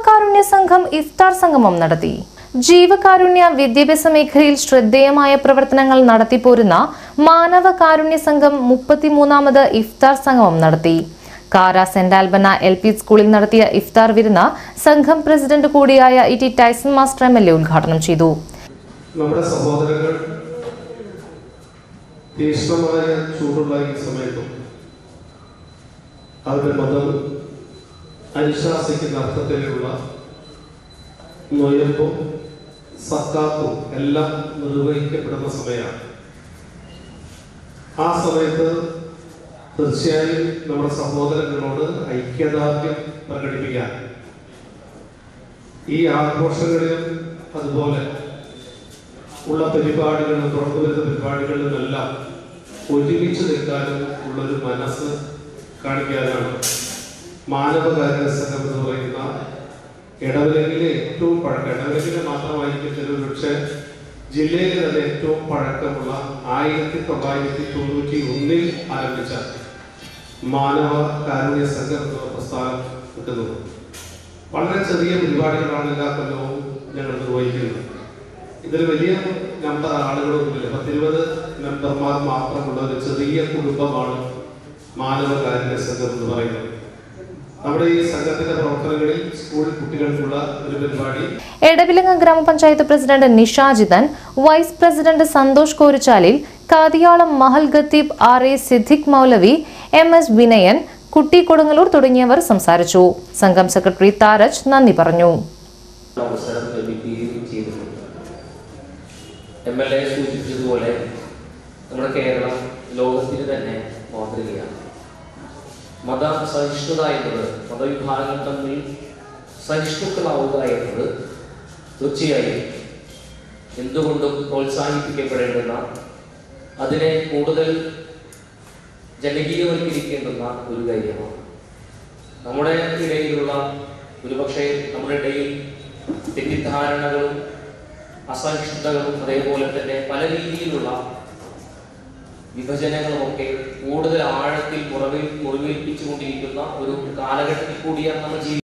മാനവകാരുണ്യ സംഘം ഇഫ്താർ സംഗമം നടത്തി ജീവകാരുണ്യ വിദ്യാഭ്യാസ മേഖലയിൽ ശ്രദ്ധേയമായ പ്രവർത്തനങ്ങൾ നടത്തിപ്പോരുന്ന മാനവകാരുണ്യ സംഘം മുപ്പത്തിമൂന്നാമത് ഇഫ്താർ സംഗമം നടത്തി കാര സെന്റ് ആൽബന എൽ പി സ്കൂളിൽ നടത്തിയ ഇഫ്താർ വിരുന്ന് സംഘം പ്രസിഡന്റ് കൂടിയായ E T Tyson master M L A ഉദ്ഘാടനം ചെയ്തു നമ്മുടെ സഹോദരങ്ങൾ തീക്ഷ്ണമായ ചൂടുള്ള ഈ സമയത്തും അവരുടെ മതം അനുശാസിക്കുന്ന അർത്ഥത്തിലുള്ള നൊയമ്പും സക്കാത്തും എല്ലാം നിർവഹിക്കപ്പെടുന്ന സമയമാണ് ആ സമയത്ത് തീർച്ചയായും നമ്മുടെ സഹോദരങ്ങളോട് ഐക്യദാർഢ്യം പ്രകടിപ്പിക്കാൻ ഈ ആഘോഷങ്ങളിലും അതുപോലെ ഉള്ള പരിപാടികളും തുറന്നു വരുന്ന പരിപാടികളിലുമെല്ലാം ഒരുമിച്ച് നിൽക്കാനും ഉള്ളൊരു മനസ്സ് കാണിക്കാനാണ് മാനവകാര്യ സംഘം എന്ന് പറയുന്ന ഇടവലങ്ങിലെ ഏറ്റവും പഴക്കം ഇടവലങ്ങിലെ മാത്രമായിരിക്കും ചില പക്ഷേ ജില്ലയിലെ തന്നെ ഏറ്റവും പഴക്കമുള്ള ആയിരത്തി തൊള്ളായിരത്തി തൊണ്ണൂറ്റി ഒന്നിൽ ആരംഭിച്ച മാനവ കാരുണ്യ സംഘം എന്ന പ്രസ്ഥാനം നിൽക്കുന്നത് വളരെ ചെറിയ പരിപാടികളാണ് എല്ലാ കൊല്ലവും ഞങ്ങൾ നിർവഹിക്കുന്നത് ഇതിൽ വലിയ നമ്പർ ആളുകളൊന്നുമില്ല പത്തിരുപത് മെമ്പർമാർ മാത്രമുള്ള ഒരു ചെറിയ കുടുംബമാണ് മാനവകാരുണ്യ സംഘം എന്ന് പറയുന്നത് നമ്മുടെ ഈ സംഘത്തിന്റെ പ്രവർത്തനങ്ങളിൽ സ്കൂൾ കുട്ടികൾക്കുള്ള ഒരു പരിപാടി Edavilanga grama panchayat president Nishajithan vice president Santhosh Koruchalil Kathiyalam Mahal ഖത്തീബ് ആർ എ സിദ്ദിഖ് മൗലവി എം എസ് വിനയൻ കുട്ടി കൊടുങ്ങല്ലൂർ തുടങ്ങിയവർ സംസാരിച്ചു സംഘം സെക്രട്ടറി താരജ് നന്ദി പറഞ്ഞു അവസരം ലഭിക്കുകയും ചെയ്തിട്ടുണ്ട് എം എൽ എ സൂചിപ്പിച്ചതുപോലെ നമ്മുടെ കേരളം ലോകത്തിന് തന്നെ മാതൃകയാണ് മത സഹിഷ്ണുത എന്നത് മതവിഭാഗങ്ങൾ തമ്മിൽ സഹിഷ്ണുക്കളാവുക എന്നത് തീർച്ചയായും എന്തുകൊണ്ടും പ്രോത്സാഹിപ്പിക്കപ്പെടേണ്ടുന്ന അതിനെ കൂടുതൽ ജനകീയവൽക്കരിക്കേണ്ടുന്ന ഒരു കാര്യമാണ് നമ്മുടെ ഇടയിലുള്ള ഒരുപക്ഷെ നമ്മുടെ ഇടയിൽ തെറ്റിദ്ധാരണകളും അസഹിഷ്ണുതകളും അതേപോലെ തന്നെ പല രീതിയിലുള്ള വിഭജനങ്ങളുമൊക്കെ കൂടുതൽ ആഴത്തിൽ മുറവിൽ മുറിവേൽപ്പിച്ചുകൊണ്ടിരിക്കുന്ന ഒരു കാലഘട്ടത്തിൽ കൂടിയാണ് നമ്മൾ ജീവിക്കുന്നത്